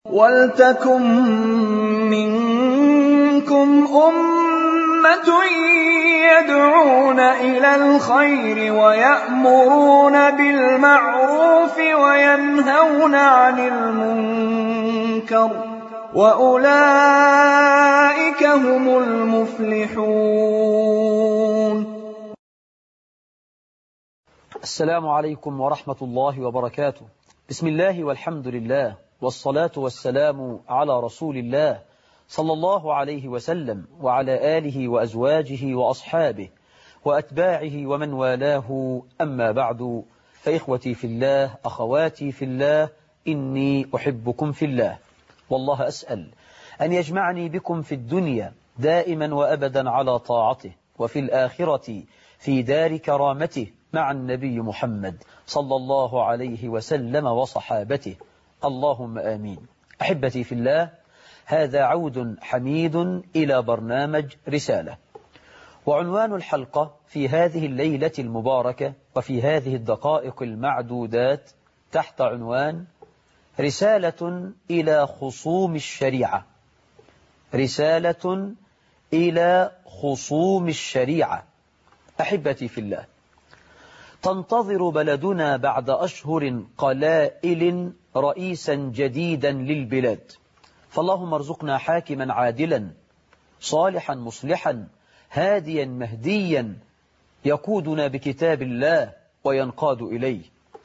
وَلْتَكُن مِّنكُمْ أُمَّةٌ يَدْعُونَ إِلَى الْخَيْرِ وَيَأْمُرُونَ بِالْمَعْرُوفِ وَيَنْهَوْنَ عَنِ الْمُنكَرِ ۚ وَأُولَٰئِكَ هُمُ الْمُفْلِحُونَ السلام عليكم ورحمة الله وبركاته بسم الله والحمد لله والصلاة والسلام على رسول الله صلى الله عليه وسلم وعلى آله وأزواجه وأصحابه وأتباعه ومن والاه أما بعد فإخوتي في الله أخواتي في الله إني أحبكم في الله والله أسأل أن يجمعني بكم في الدنيا دائما وأبدا على طاعته وفي الآخرة في دار كرامته مع النبي محمد صلى الله عليه وسلم وصحابته اللهم آمين أحبتي في الله هذا عود حميد إلى برنامج رسالة وعنوان الحلقة في هذه الليلة المباركة وفي هذه الدقائق المعدودات تحت عنوان رسالة إلى خصوم الشريعة رسالة إلى خصوم الشريعة أحبتي في الله تنتظر بلدنا بعد أشهر قلائل رئيسا جديدا للبلاد فاللهم ارزقنا حاكما عادلا صالحا مصلحا هاديا مهديا يقودنا بكتاب الله وينقاد إليه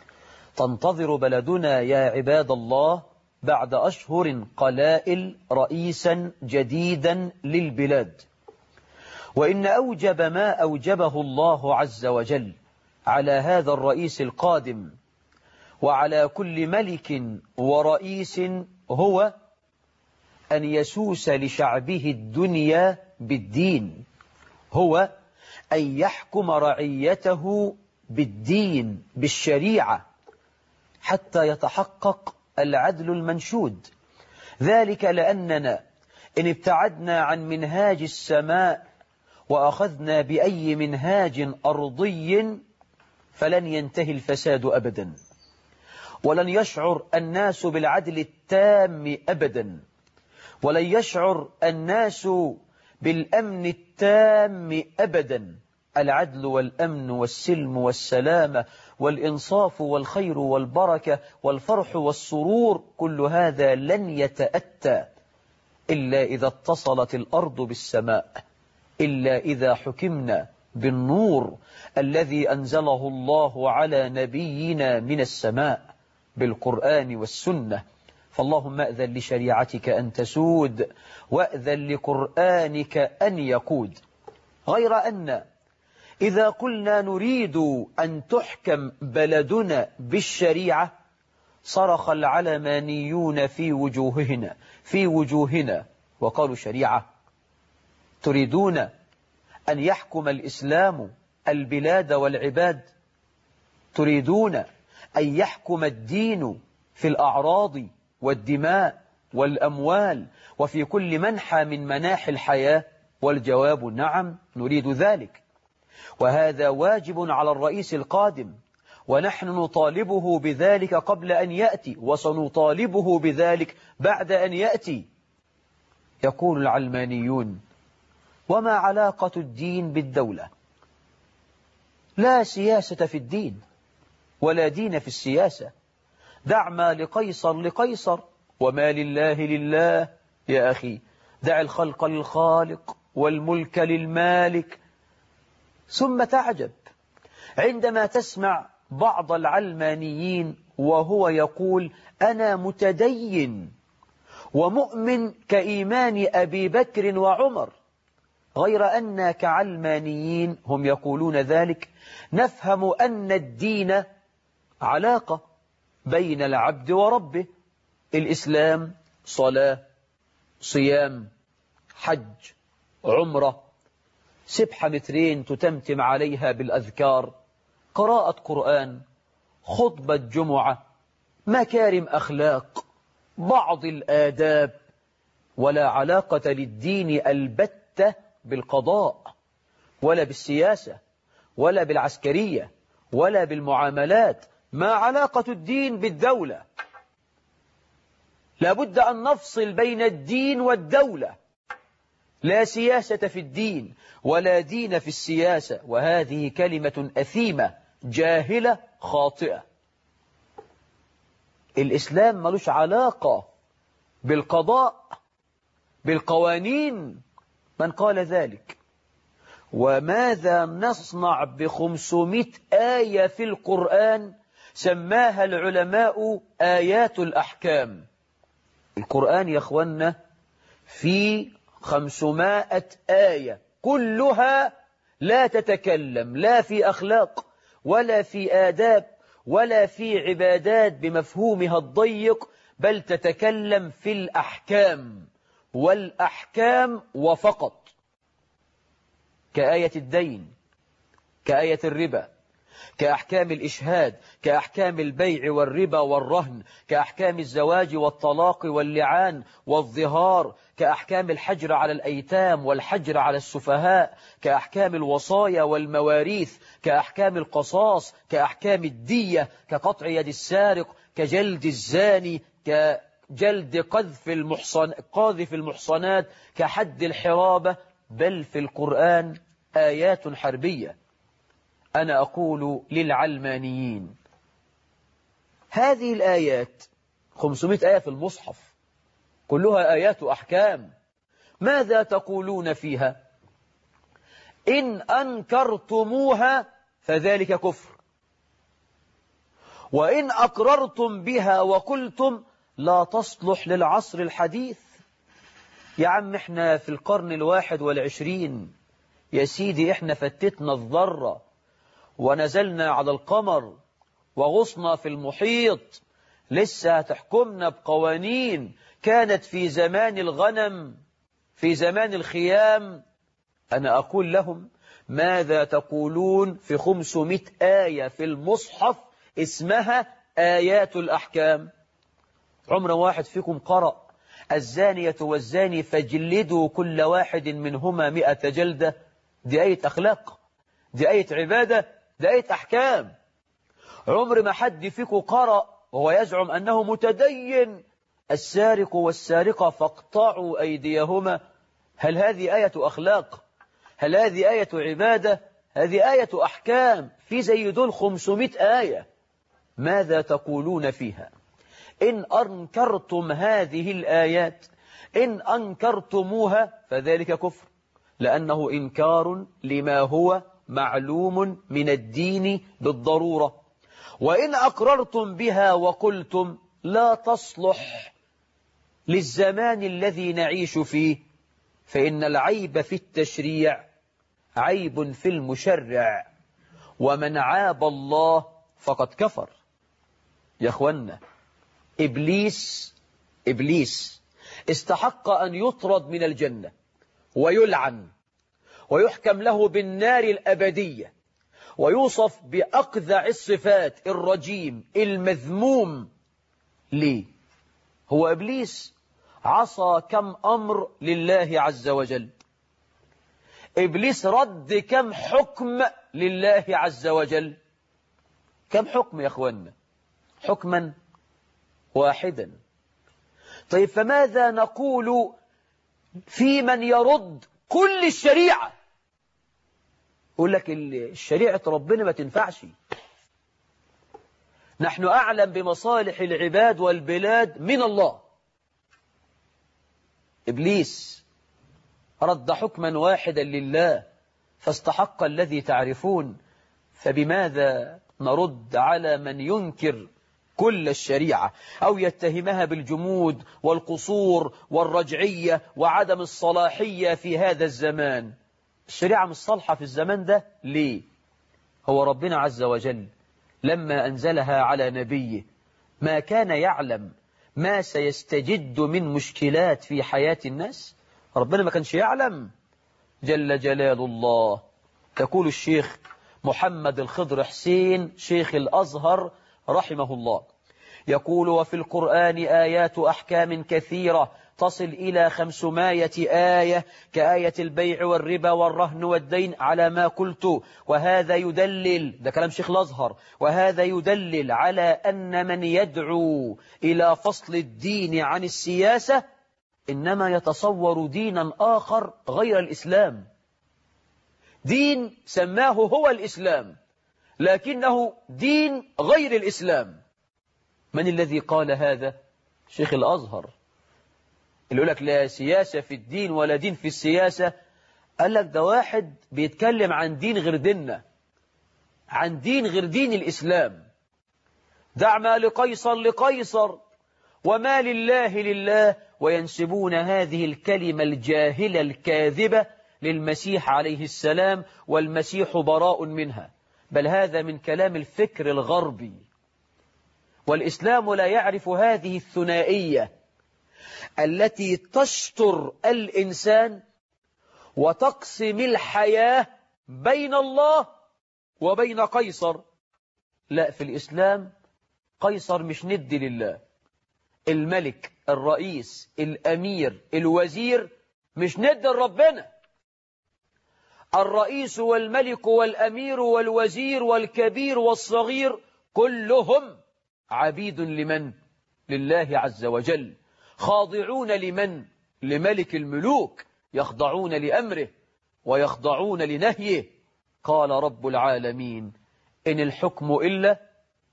تنتظر بلدنا يا عباد الله بعد أشهر قلائل رئيسا جديدا للبلاد وإن أوجب ما أوجبه الله عز وجل على هذا الرئيس القادم وعلى كل ملك ورئيس هو أن يسوس لشعبه الدنيا بالدين هو أن يحكم رعيته بالدين بالشريعة حتى يتحقق العدل المنشود ذلك لأننا إن ابتعدنا عن منهاج السماء وأخذنا بأي منهاج أرضي فلن ينتهي الفساد أبدا ولن يشعر الناس بالعدل التام أبدا ولن يشعر الناس بالأمن التام أبدا العدل والأمن والسلم والسلامة والإنصاف والخير والبركة والفرح والسرور كل هذا لن يتأتى إلا إذا اتصلت الأرض بالسماء إلا إذا حكمنا بالنور الذي أنزله الله على نبينا من السماء بالقرآن والسنة فاللهم أذن لشريعتك أن تسود وأذن لقرآنك أن يقود غير أن إذا قلنا نريد أن تحكم بلدنا بالشريعة صرخ العلمانيون في وجوهنا في وجوهنا وقالوا شريعة تريدون أن يحكم الإسلام البلاد والعباد تريدون أن يحكم الدين في الأعراض والدماء والأموال وفي كل منحى من مناحي الحياة والجواب نعم نريد ذلك وهذا واجب على الرئيس القادم ونحن نطالبه بذلك قبل أن يأتي وسنطالبه بذلك بعد أن يأتي يقول العلمانيون وما علاقة الدين بالدولة لا سياسة في الدين ولا دين في السياسة دع ما لقيصر لقيصر وما لله لله يا أخي دع الخلق للخالق والملك للمالك ثم تعجب عندما تسمع بعض العلمانيين وهو يقول أنا متدين ومؤمن كإيمان أبي بكر وعمر غير أن كعلمانيين هم يقولون ذلك نفهم أن الدين علاقة بين العبد وربه الإسلام صلاة صيام حج عمرة سبحة مترين تتمتم عليها بالأذكار قراءة قرآن خطبة جمعة مكارم أخلاق بعض الآداب ولا علاقة للدين البتة بالقضاء ولا بالسياسة ولا بالعسكرية ولا بالمعاملات ما علاقة الدين بالدولة لابد أن نفصل بين الدين والدولة لا سياسة في الدين ولا دين في السياسة وهذه كلمة أثيمة جاهلة خاطئة الإسلام ملوش علاقة بالقضاء بالقوانين من قال ذلك وماذا نصنع بخمسمائة آية في القرآن سماها العلماء آيات الأحكام القرآن يا أخوانا في خمسمائة آية كلها لا تتكلم لا في أخلاق ولا في آداب ولا في عبادات بمفهومها الضيق بل تتكلم في الأحكام والأحكام وفقط كآية الدين كآية الربا كأحكام الإشهاد كأحكام البيع والربا والرهن كأحكام الزواج والطلاق واللعان والظهار كأحكام الحجر على الأيتام والحجر على السفهاء كأحكام الوصايا والمواريث كأحكام القصاص كأحكام الدية كقطع يد السارق كجلد الزاني كجلد قذف المحصن قاذف المحصنات كحد الحرابة بل في القرآن آيات حربية أنا أقول للعلمانيين هذه الآيات 500 آية في المصحف كلها آيات أحكام ماذا تقولون فيها إن أنكرتموها فذلك كفر وإن أقررتم بها وقلتم لا تصلح للعصر الحديث يا عم احنا في القرن الواحد والعشرين يا سيدي احنا فتتنا الذرة ونزلنا على القمر وغصنا في المحيط لسه هتحكمنا بقوانين كانت في زمان الغنم في زمان الخيام أنا أقول لهم ماذا تقولون في خمسمائة آية في المصحف اسمها آيات الأحكام عمر واحد فيكم قرأ الزانية والزاني فجلدوا كل واحد منهما مئة جلدة دي آية أخلاق دي آية عبادة دي آية أحكام عمر ما حد فيكم قرأ وهو يزعم أنه متدين السارق والسارقة فاقطعوا أيديهما هل هذه آية أخلاق هل هذه آية عبادة هذه آية أحكام في زي دول 500 آية ماذا تقولون فيها إن أنكرتم هذه الآيات إن أنكرتموها فذلك كفر لأنه إنكار لما هو معلوم من الدين بالضرورة وإن أقررتم بها وقلتم لا تصلح للزمان الذي نعيش فيه فإن العيب في التشريع عيب في المشرع ومن عاب الله فقد كفر يا أخوانا إبليس إبليس استحق أن يطرد من الجنة ويلعن ويحكم له بالنار الأبدية ويوصف بأقذع الصفات الرجيم المذموم ليه هو إبليس عصى كم أمر لله عز وجل إبليس رد كم حكم لله عز وجل كم حكم يا أخوانا حكما واحدا طيب فماذا نقول في من يرد كل الشريعة يقول لك الشريعة ربنا ما تنفعش نحن أعلم بمصالح العباد والبلاد من الله إبليس رد حكما واحدا لله فاستحق الذي تعرفون فبماذا نرد على من ينكر كل الشريعة أو يتهمها بالجمود والقصور والرجعية وعدم الصلاحية في هذا الزمان الشريعة مش صالحة في الزمان ده ليه هو ربنا عز وجل لما أنزلها على نبيه ما كان يعلم ما سيستجد من مشكلات في حياة الناس ربنا ما كانش يعلم جل جلال الله تقول الشيخ محمد الخضر حسين شيخ الأزهر رحمه الله يقول وفي القرآن آيات أحكام كثيرة تصل إلى خمسمائة آية كآية البيع والربا والرهن والدين على ما قلت وهذا يدلل ده كلام شيخ الأزهر وهذا يدلل على أن من يدعو إلى فصل الدين عن السياسة إنما يتصور دينا آخر غير الإسلام دين سماه هو الإسلام لكنه دين غير الإسلام من الذي قال هذا شيخ الأزهر اللي يقول لك لا سياسة في الدين ولا دين في السياسة قال لك ده واحد بيتكلم عن دين غير ديننا عن دين غير دين الإسلام دع ما لقيصر لقيصر وما لله لله وينسبون هذه الكلمة الجاهلة الكاذبة للمسيح عليه السلام والمسيح براء منها بل هذا من كلام الفكر الغربي والإسلام لا يعرف هذه الثنائية التي تشطر الإنسان وتقسم الحياة بين الله وبين قيصر لا في الإسلام قيصر مش ند لله الملك الرئيس الأمير الوزير مش ند لربنا الرئيس والملك والأمير والوزير والكبير والصغير كلهم عبيد لمن لله عز وجل خاضعون لمن لملك الملوك يخضعون لأمره ويخضعون لنهيه قال رب العالمين إن الحكم إلا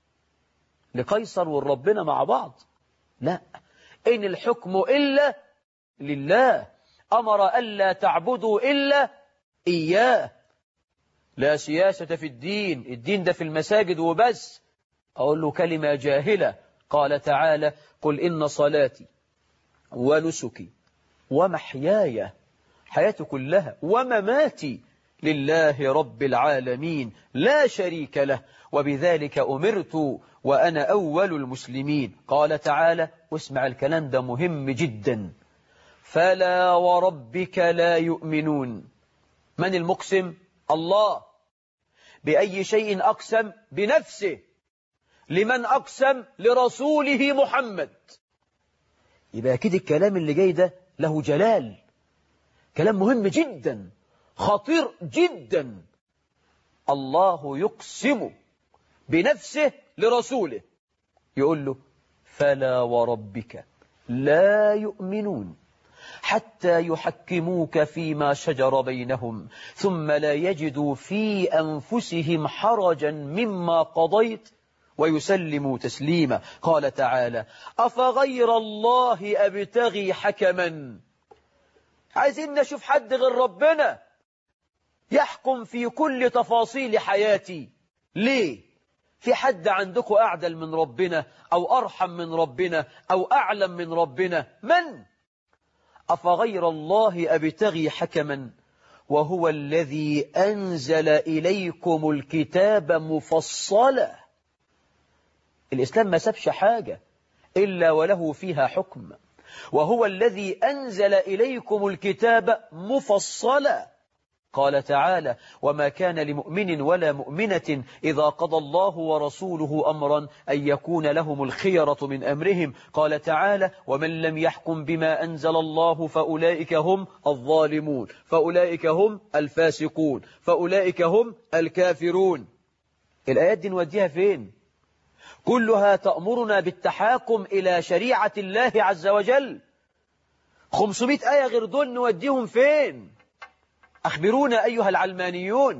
لقيصر والربنا مع بعض لا إن الحكم إلا لله أمر ألا تعبدوا إلا إياه لا سياسة في الدين الدين ده في المساجد وبس أقول له كلمة جاهلة قال تعالى قل إن صلاتي ونسكي ومحياي حياتي كلها ومماتي لله رب العالمين لا شريك له وبذلك أمرت وأنا أول المسلمين قال تعالى واسمع الكلام ده مهم جدا فلا وربك لا يؤمنون من المقسم الله بأي شيء أقسم بنفسه لمن أقسم لرسوله محمد يبقى أكيد الكلام اللي جاي ده له جلال كلام مهم جدا خطير جدا الله يقسم بنفسه لرسوله يقول له فلا وربك لا يؤمنون حتى يحكموك فيما شجر بينهم ثم لا يجدوا في أنفسهم حرجا مما قضيت ويسلموا تسليما قال تعالى أفغير الله أبتغي حكما عايزين نشوف حد غير ربنا يحكم في كل تفاصيل حياتي ليه في حد عندكم أعدل من ربنا أو أرحم من ربنا أو أعلم من ربنا من أفغير الله أبتغي حكما وهو الذي أنزل إليكم الكتاب مفصلا الإسلام ما سبش حاجة إلا وله فيها حكم وهو الذي أنزل إليكم الكتاب مفصلا قال تعالى وما كان لمؤمن ولا مؤمنة إذا قضى الله ورسوله أمرا أن يكون لهم الخيرة من أمرهم قال تعالى ومن لم يحكم بما أنزل الله فأولئك هم الظالمون فأولئك هم الفاسقون فأولئك هم الكافرون الآيات دي نوديها فين كلها تأمرنا بالتحاكم إلى شريعة الله عز وجل 500 آية غير دول نوديهم فين أخبرونا أيها العلمانيون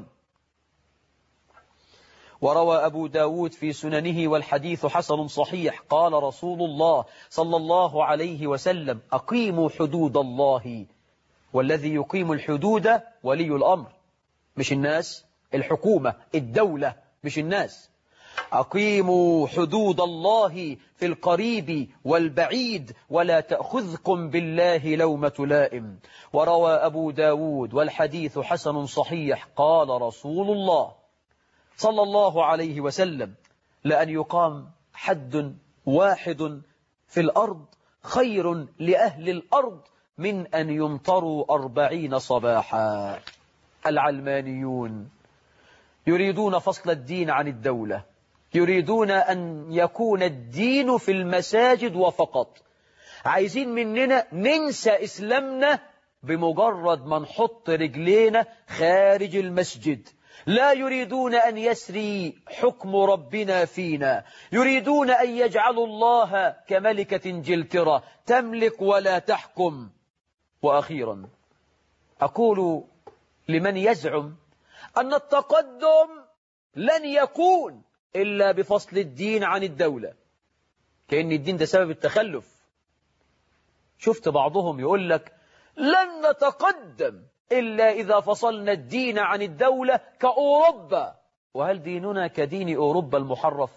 وروى أبو داود في سننه والحديث حسن صحيح قال رسول الله صلى الله عليه وسلم أقيموا حدود الله والذي يقيم الحدود ولي الأمر مش الناس الحكومة الدولة مش الناس أقيموا حدود الله في القريب والبعيد ولا تأخذكم بالله لومة لائم وروى أبو داود والحديث حسن صحيح قال رسول الله صلى الله عليه وسلم لأن يقام حد واحد في الأرض خير لأهل الأرض من أن يمطروا أربعين صباحا العلمانيون يريدون فصل الدين عن الدولة يريدون أن يكون الدين في المساجد وفقط عايزين مننا ننسى إسلامنا بمجرد ما نحط رجلينا خارج المسجد لا يريدون أن يسري حكم ربنا فينا يريدون أن يجعلوا الله كملكة انجلترا تملك ولا تحكم وأخيرا أقول لمن يزعم أن التقدم لن يكون إلا بفصل الدين عن الدولة كأن الدين ده سبب التخلف شفت بعضهم يقول لك لن نتقدم إلا إذا فصلنا الدين عن الدولة كأوروبا وهل ديننا كدين أوروبا المحرف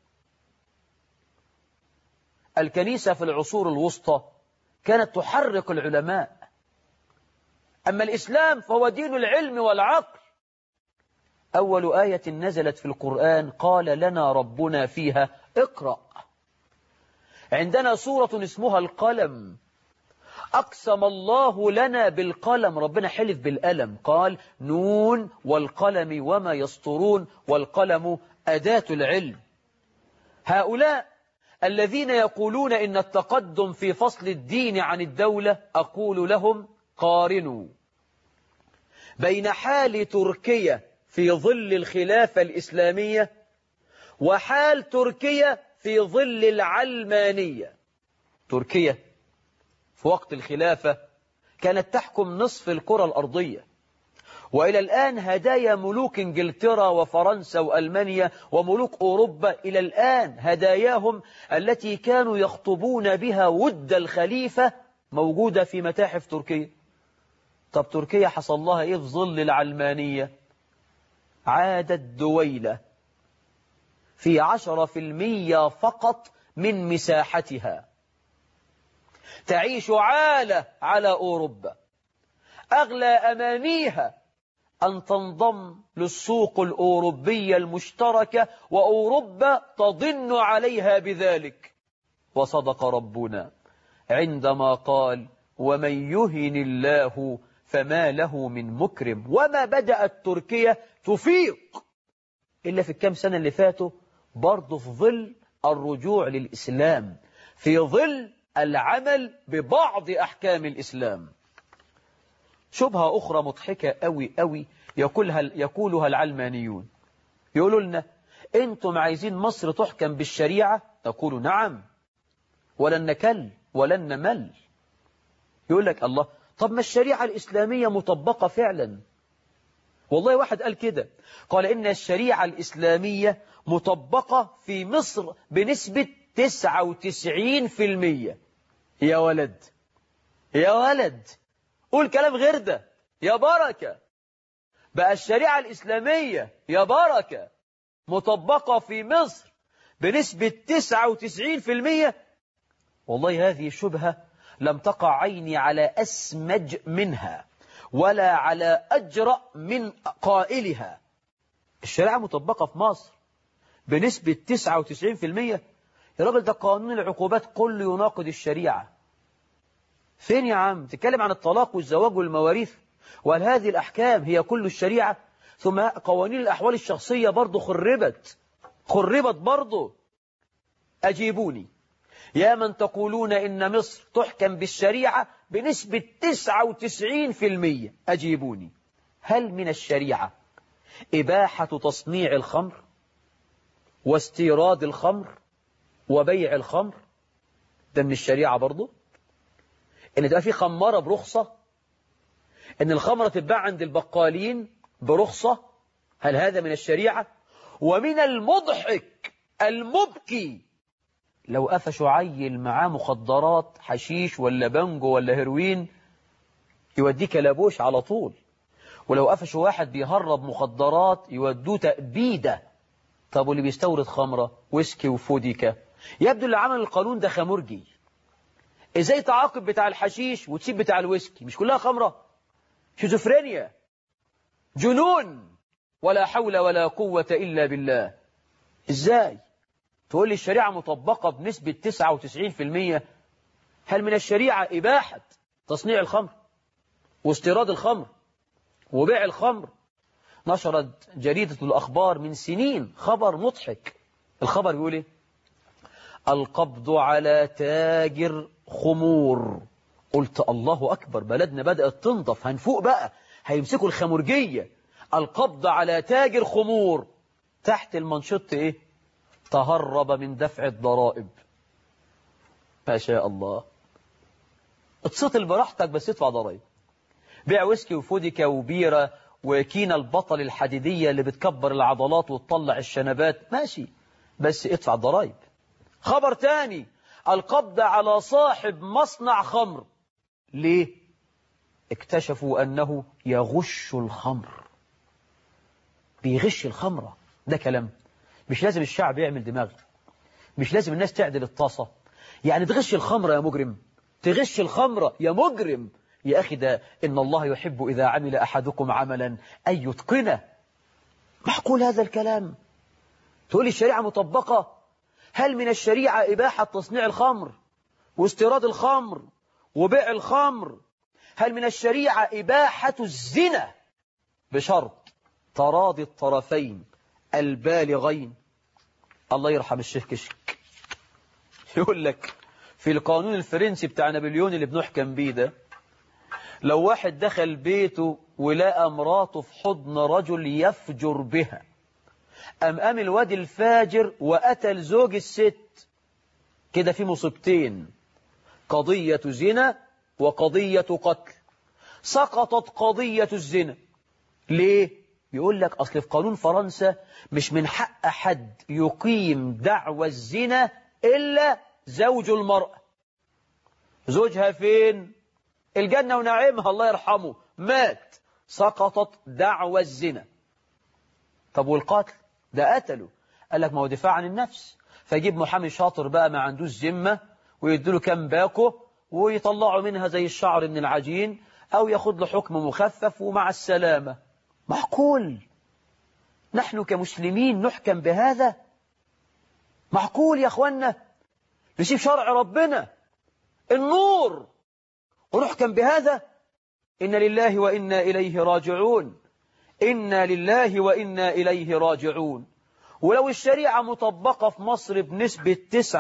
الكنيسة في العصور الوسطى كانت تحرك العلماء أما الإسلام فهو دين العلم والعقل أول آية نزلت في القرآن قال لنا ربنا فيها اقرأ عندنا سورة اسمها القلم أقسم الله لنا بالقلم ربنا حلف بالألم قال نون والقلم وما يسطرون والقلم أداة العلم هؤلاء الذين يقولون إن التقدم في فصل الدين عن الدولة أقول لهم قارنوا بين حال تركيا في ظل الخلافة الإسلامية وحال تركيا في ظل العلمانية تركيا في وقت الخلافة كانت تحكم نصف الكرة الأرضية وإلى الآن هدايا ملوك إنجلترا وفرنسا وألمانيا وملوك أوروبا إلى الآن هداياهم التي كانوا يخطبون بها ود الخليفة موجودة في متاحف تركيا طب تركيا حصل لها إيه في ظل العلمانية عادت دويلة في عشرة في المية فقط من مساحتها تعيش عالة على أوروبا أغلى أمانيها أن تنضم للسوق الأوروبية المشتركة وأوروبا تضن عليها بذلك وصدق ربنا عندما قال ومن يهن الله فما له من مكرم وما بدأت تركيا تفيق إلا في الكام سنة اللي فاتوا برضه في ظل الرجوع للإسلام في ظل العمل ببعض أحكام الإسلام شبهة أخرى مضحكة أوي أوي يقولها, يقولها العلمانيون يقولوا لنا أنتم عايزين مصر تحكم بالشريعة نقول نعم ولن نكل ولن نمل يقول لك الله طب ما الشريعة الإسلامية مطبقة فعلا والله واحد قال كده قال إن الشريعة الإسلامية مطبقة في مصر بنسبة 99% يا ولد يا ولد قول كلام غير ده يا بركة بقى الشريعة الإسلامية يا بركة مطبقة في مصر بنسبة 99% والله هذه شبهة لم تقع عيني على أسمج منها ولا على أجرأ من قائلها الشريعة مطبقة في مصر بنسبة 99% يا راجل ده قانون العقوبات كله يناقض الشريعة فين يا عم تتكلم عن الطلاق والزواج والمواريث وهل هذه الأحكام هي كل الشريعة ثم قوانين الأحوال الشخصية برضه خربت خربت برضه أجيبوني يا من تقولون إن مصر تحكم بالشريعة بنسبة 99% أجيبوني هل من الشريعة إباحة تصنيع الخمر واستيراد الخمر وبيع الخمر ده من الشريعة برضه إن تبقى في خمارة برخصة إن الخمرة تتباع عند البقالين برخصة هل هذا من الشريعة ومن المضحك المبكي لو قفشوا عيل معاه مخدرات حشيش ولا بنجو ولا هيروين يوديه كلابوش على طول ولو قفشوا واحد بيهرب مخدرات يودوه تأبيدة طب واللي بيستورد خمرة ويسكي وفوديكا يبدو اللي عمل القانون ده خمرجي ازاي تعاقب بتاع الحشيش وتسيب بتاع الويسكي مش كلها خمرة شيزوفرينيا جنون ولا حول ولا قوة إلا بالله ازاي تقول لي الشريعة مطبقة بنسبة 99% هل من الشريعة إباحة تصنيع الخمر واستيراد الخمر وبيع الخمر نشرت جريدة الأخبار من سنين خبر مضحك الخبر يقول ايه القبض على تاجر خمور قلت الله أكبر بلدنا بدأت تنضف هنفوق بقى هيمسكوا الخمرجية القبض على تاجر خمور تحت المنشط ايه تهرب من دفع الضرائب ما شاء الله اتصل براحتك بس ادفع ضرائب بيع ويسكي وفوديكا وبيرة وكينا البطل الحديدية اللي بتكبر العضلات وتطلع الشنبات ماشي بس ادفع الضرائب خبر تاني القبض على صاحب مصنع خمر ليه اكتشفوا أنه يغش الخمر بيغش الخمرة ده كلام مش لازم الشعب يعمل دماغ مش لازم الناس تعدل الطاسة يعني تغش الخمرة يا مجرم تغش الخمرة يا مجرم يا أخي ده إن الله يحب إذا عمل أحدكم عملا أن يتقنه معقول هذا الكلام تقول الشريعة مطبقة هل من الشريعة إباحة تصنيع الخمر واستيراد الخمر وبيع الخمر هل من الشريعة إباحة الزنا بشرط تراضي الطرفين البالغين الله يرحم الشيخ كشك يقول لك في القانون الفرنسي بتاع نابليون اللي بنحكم بيه ده لو واحد دخل بيته ولقى مراته في حضن رجل يفجر بها أم أم الواد الفاجر وقتل زوج الست كده في مصيبتين قضية زنا وقضية قتل سقطت قضية الزنا ليه؟ بيقول لك أصل في قانون فرنسا مش من حق حد يقيم دعوى الزنا إلا زوج المرأة زوجها فين؟ الجنة ونعيمها الله يرحمه مات سقطت دعوى الزنا طب والقتل ده قتله قال لك ما هو دفاع عن النفس فيجيب محامي شاطر بقى ما عندوش ذمة ويديله كام باكو ويطلعوا منها زي الشعر من العجين أو ياخد له حكم مخفف ومع السلامة معقول نحن كمسلمين نحكم بهذا معقول يا أخوانا نسيب شرع ربنا النور ونحكم بهذا إن لله وإنا إليه راجعون إنا لله وإنا إليه راجعون ولو الشريعة مطبقة في مصر بنسبة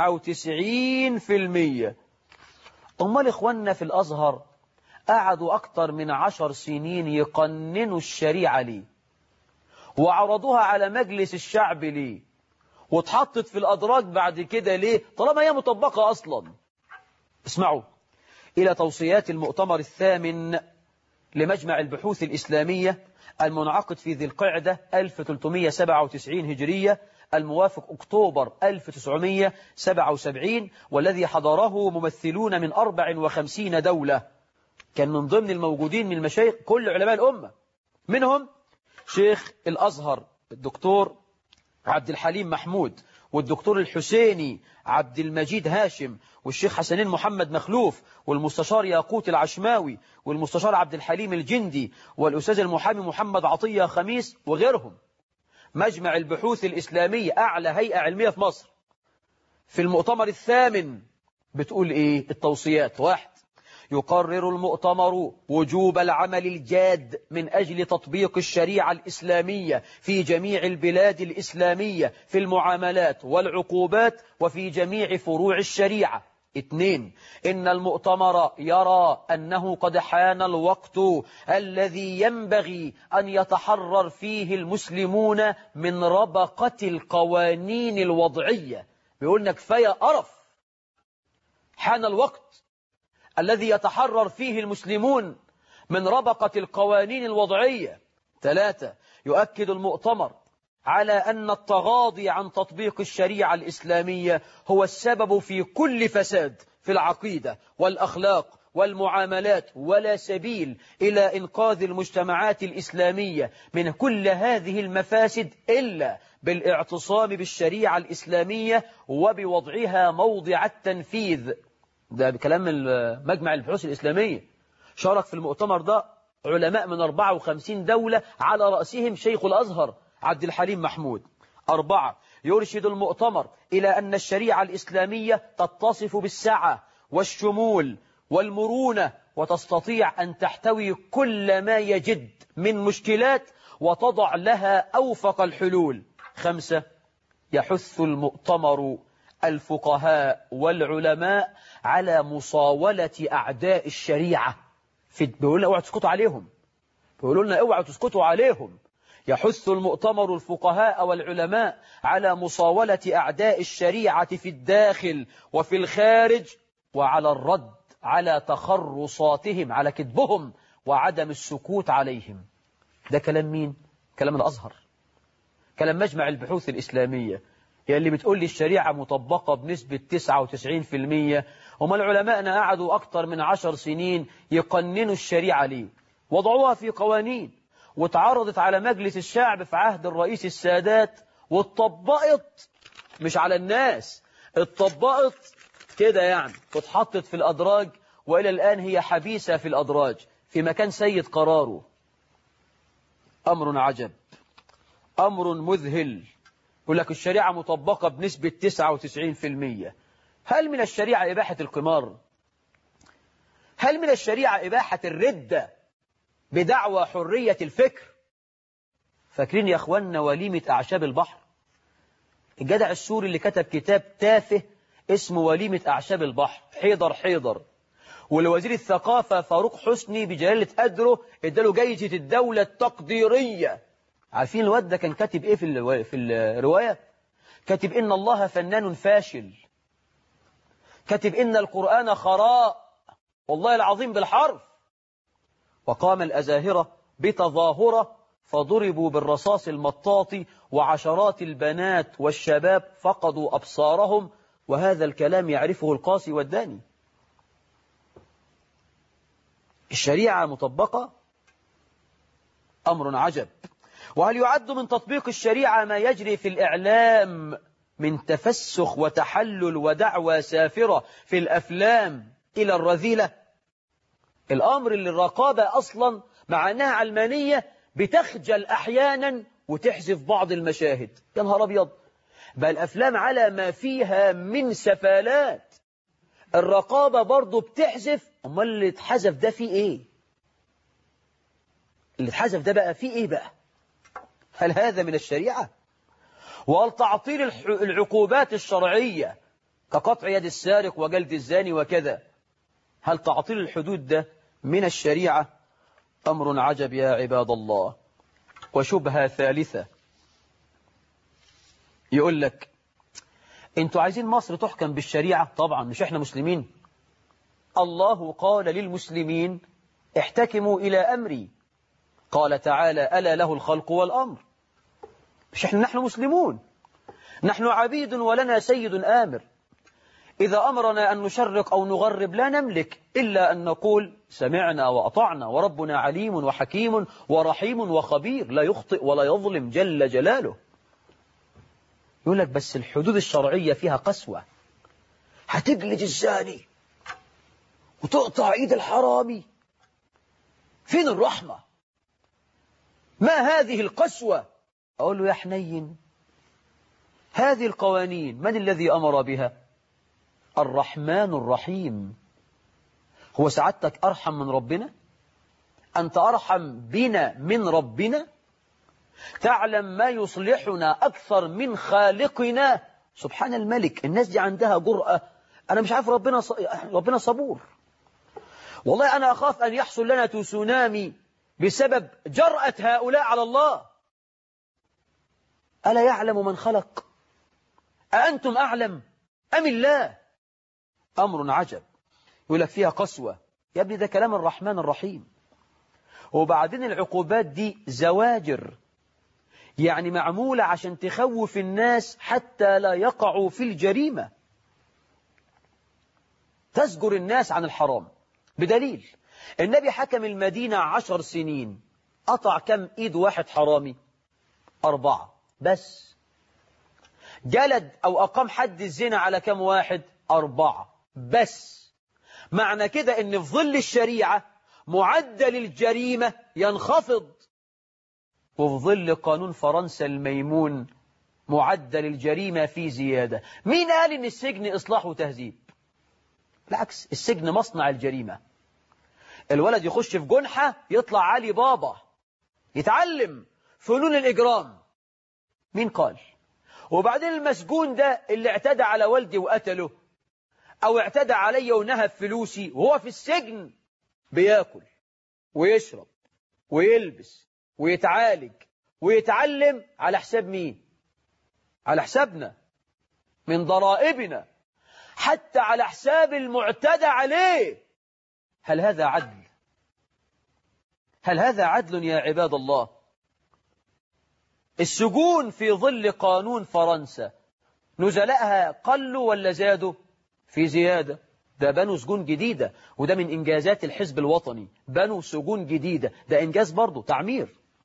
99% أمال إخواننا في الأزهر قعدوا أكتر من عشر سنين يقننوا الشريعة ليه وعرضوها على مجلس الشعب ليه واتحطت في الأدراج بعد كده ليه طالما هي مطبقة أصلا اسمعوا إلى توصيات المؤتمر الثامن لمجمع البحوث الإسلامية المنعقد في ذي القعدة 1397 هجرية الموافق أكتوبر 1977 والذي حضره ممثلون من 54 دولة كان من ضمن الموجودين من المشايخ كل علماء الأمة منهم شيخ الأزهر الدكتور عبد الحليم محمود والدكتور الحسيني عبد المجيد هاشم والشيخ حسنين محمد مخلوف والمستشار ياقوت العشماوي والمستشار عبد الحليم الجندي والأستاذ المحامي محمد عطية خميس وغيرهم مجمع البحوث الإسلامية أعلى هيئة علمية في مصر في المؤتمر الثامن بتقول إيه التوصيات واحد يقرر المؤتمر وجوب العمل الجاد من أجل تطبيق الشريعة الإسلامية في جميع البلاد الإسلامية في المعاملات والعقوبات وفي جميع فروع الشريعة اثنين إن المؤتمر يرى أنه قد حان الوقت الذي ينبغي أن يتحرر فيه المسلمون من ربقة القوانين الوضعية بيقولنا كفاية قرف حان الوقت الذي يتحرر فيه المسلمون من ربقة القوانين الوضعية ثلاثة يؤكد المؤتمر على أن التغاضي عن تطبيق الشريعة الإسلامية هو السبب في كل فساد في العقيدة والأخلاق والمعاملات ولا سبيل إلى إنقاذ المجتمعات الإسلامية من كل هذه المفاسد إلا بالاعتصام بالشريعة الإسلامية وبوضعها موضع التنفيذ ده بكلام مجمع البحوث الإسلامية شارك في المؤتمر ده علماء من 54 دولة على رأسهم شيخ الأزهر عبد الحليم محمود أربعة يرشد المؤتمر إلى أن الشريعة الإسلامية تتصف بالسعة والشمول والمرونة وتستطيع أن تحتوي كل ما يجد من مشكلات وتضع لها أوفق الحلول خمسة يحث المؤتمر الفقهاء والعلماء على مصاولة أعداء الشريعة في بيقول لنا اوعوا تسكتوا عليهم بيقولوا لنا اوعوا تسكتوا عليهم يحث المؤتمر الفقهاء والعلماء على مصاولة أعداء الشريعة في الداخل وفي الخارج وعلى الرد على تخرصاتهم على كذبهم وعدم السكوت عليهم ده كلام مين؟ كلام الأزهر كلام مجمع البحوث الإسلامية هي اللي بتقول لي الشريعة مطبقة بنسبة 99% وما العلماء قعدوا أكثر من عشر سنين يقننوا الشريعة ليه وضعوها في قوانين واتعرضت على مجلس الشعب في عهد الرئيس السادات واتطبقت مش على الناس اتطبقت كده يعني واتحطت في الأدراج وإلى الآن هي حبيسة في الأدراج في مكان سيد قراره أمر عجب أمر مذهل يقول لك الشريعة مطبقة بنسبة 99% هل من الشريعة إباحة القمار هل من الشريعة إباحة الردة بدعوى حرية الفكر فاكرين يا أخواننا وليمة أعشاب البحر الجدع السوري اللي كتب كتاب تافه اسمه وليمة أعشاب البحر حيدر حيدر ولوزير الثقافة فاروق حسني بجلالة قدره اداله جايزة الدولة التقديرية عارفين الواد ده كان كاتب ايه في الرو... في الرواية كاتب ان الله فنان فاشل كاتب ان القرآن خراء والله العظيم بالحرف وقام الأزاهرة بتظاهرة فضربوا بالرصاص المطاط وعشرات البنات والشباب فقدوا أبصارهم وهذا الكلام يعرفه القاسي والداني الشريعة مطبقة أمر عجب وهل يعد من تطبيق الشريعة ما يجري في الإعلام من تفسخ وتحلل ودعوى سافرة في الأفلام إلى الرذيلة الأمر اللي الرقابة أصلا مع أنها علمانية بتخجل أحيانا وتحذف بعض المشاهد يا نهار أبيض بل الأفلام على ما فيها من سفالات الرقابة برضو بتحذف أمال اللي اتحذف ده فيه إيه اللي اتحذف ده بقى فيه إيه بقى هل هذا من الشريعة وهل تعطيل العقوبات الشرعية كقطع يد السارق وجلد الزاني وكذا هل تعطيل الحدود ده من الشريعة أمر عجب يا عباد الله وشبهة ثالثة يقول لك انتوا عايزين مصر تحكم بالشريعة طبعا مش احنا مسلمين الله قال للمسلمين احتكموا إلى أمري قال تعالى ألا له الخلق والأمر مش احنا نحن مسلمون نحن عبيد ولنا سيد آمر إذا أمرنا أن نشرق أو نغرب لا نملك إلا أن نقول سمعنا وأطعنا وربنا عليم وحكيم ورحيم وخبير لا يخطئ ولا يظلم جل جلاله يقول لك بس الحدود الشرعية فيها قسوة هتجلد الزاني وتقطع ايد الحرامي فين الرحمة ما هذه القسوة أقول له يا حنين هذه القوانين من الذي أمر بها الرحمن الرحيم هو سعادتك أرحم من ربنا أنت أرحم بنا من ربنا تعلم ما يصلحنا أكثر من خالقنا سبحان الملك الناس دي عندها جرأة أنا مش عارف ربنا ص... ربنا صبور والله أنا أخاف أن يحصل لنا تسونامي بسبب جرأة هؤلاء على الله ألا يعلم من خلق أأنتم أعلم أم الله أمر عجب يقول لك فيها قسوة يا ابني ده كلام الرحمن الرحيم وبعدين العقوبات دي زواجر يعني معمولة عشان تخوف الناس حتى لا يقعوا في الجريمة تزجر الناس عن الحرام بدليل النبي حكم المدينة عشر سنين قطع كم ايد واحد حرامي أربعة بس جلد أو أقام حد الزنا على كم واحد أربعة بس معنى كده ان في ظل الشريعة معدل الجريمة ينخفض وفي ظل قانون فرنسا الميمون معدل الجريمة في زيادة مين قال ان السجن إصلاح وتهذيب بالعكس السجن مصنع الجريمة الولد يخش في جنحة يطلع علي بابا يتعلم فنون الإجرام مين قال وبعدين المسجون ده اللي اعتدى على والدي وقتله أو اعتدى علي ونهب فلوسي وهو في السجن بياكل ويشرب ويلبس ويتعالج ويتعلم على حساب مين على حسابنا من ضرائبنا حتى على حساب المعتدى عليه هل هذا عدل هل هذا عدل يا عباد الله السجون في ظل قانون فرنسا نزلائها قلوا ولا زادوا في زيادة ده بنوا سجون جديدة وده من إنجازات الحزب الوطني بنوا سجون جديدة ده إنجاز برضه تعمير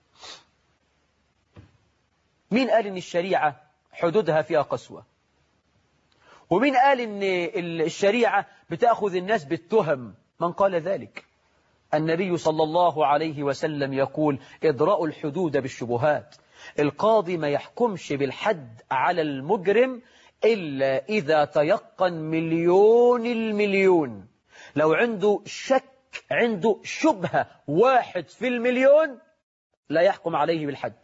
مين قال إن الشريعة حدودها فيها قسوة ومين قال إن الشريعة بتأخذ الناس بالتهم من قال ذلك النبي صلى الله عليه وسلم يقول إدراء الحدود بالشبهات القاضي ما يحكمش بالحد على المجرم إلا إذا تيقن مليون المليون لو عنده شك عنده شبهة واحد في المليون لا يحكم عليه بالحد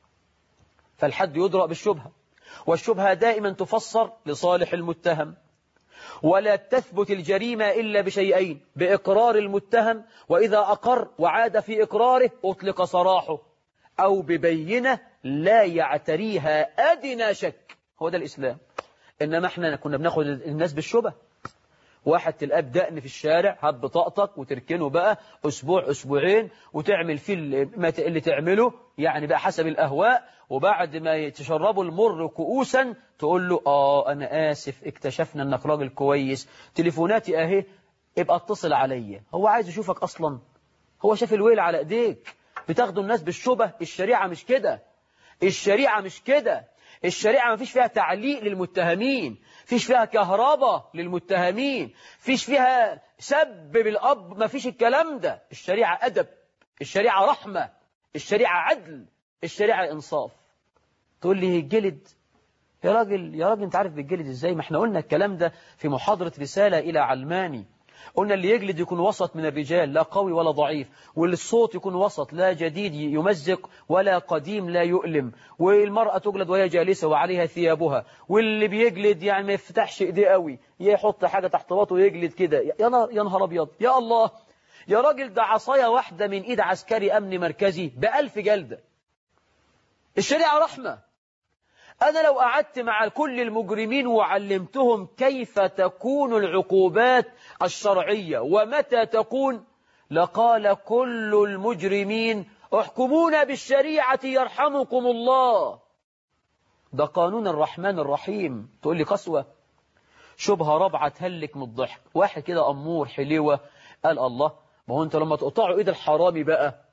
فالحد يدرأ بالشبهة والشبهة دائما تفسر لصالح المتهم ولا تثبت الجريمة إلا بشيئين بإقرار المتهم وإذا أقر وعاد في إقراره أطلق سراحه أو ببينة لا يعتريها أدنى شك هو ده الإسلام إنما إحنا كنا بناخد الناس بالشبه واحد تلقاه بدقن في الشارع هات بطاقتك وتركنه بقى أسبوع أسبوعين وتعمل فيه اللي تعمله يعني بقى حسب الأهواء وبعد ما تشربوا المر كؤوسا تقول له آه أنا آسف اكتشفنا أنك راجل كويس تليفوناتي أهي ابقى اتصل عليا هو عايز يشوفك أصلا هو شاف الويل على ايديك بتاخدوا الناس بالشبه الشريعة مش كده الشريعة مش كده الشريعة ما فيش فيها تعليق للمتهمين فيش فيها كهرباء للمتهمين فيش فيها سب بالأب ما فيش الكلام ده الشريعة أدب الشريعة رحمة الشريعة عدل الشريعة إنصاف تقول لي جلد يا راجل يا راجل انت عارف بالجلد ازاي ما احنا قلنا الكلام ده في محاضرة رسالة إلى علماني قلنا اللي يجلد يكون وسط من الرجال لا قوي ولا ضعيف واللي الصوت يكون وسط لا جديد يمزق ولا قديم لا يؤلم والمرأة تجلد وهي جالسة وعليها ثيابها واللي بيجلد يعني ما يفتحش ايديه قوي يحط حاجة تحت باطه ويجلد كده يا نهار يا نهار ابيض يا الله يا راجل ده عصاية واحدة من ايد عسكري امن مركزي بألف جلدة الشريعة رحمة أنا لو قعدت مع كل المجرمين وعلمتهم كيف تكون العقوبات الشرعية ومتى تكون لقال كل المجرمين احكمونا بالشريعة يرحمكم الله ده قانون الرحمن الرحيم تقول لي قسوة شبهة رابعة تهلك من الضحك واحد كده أمور حليوة قال الله ما هو أنت لما تقطعوا إيد الحرامي بقى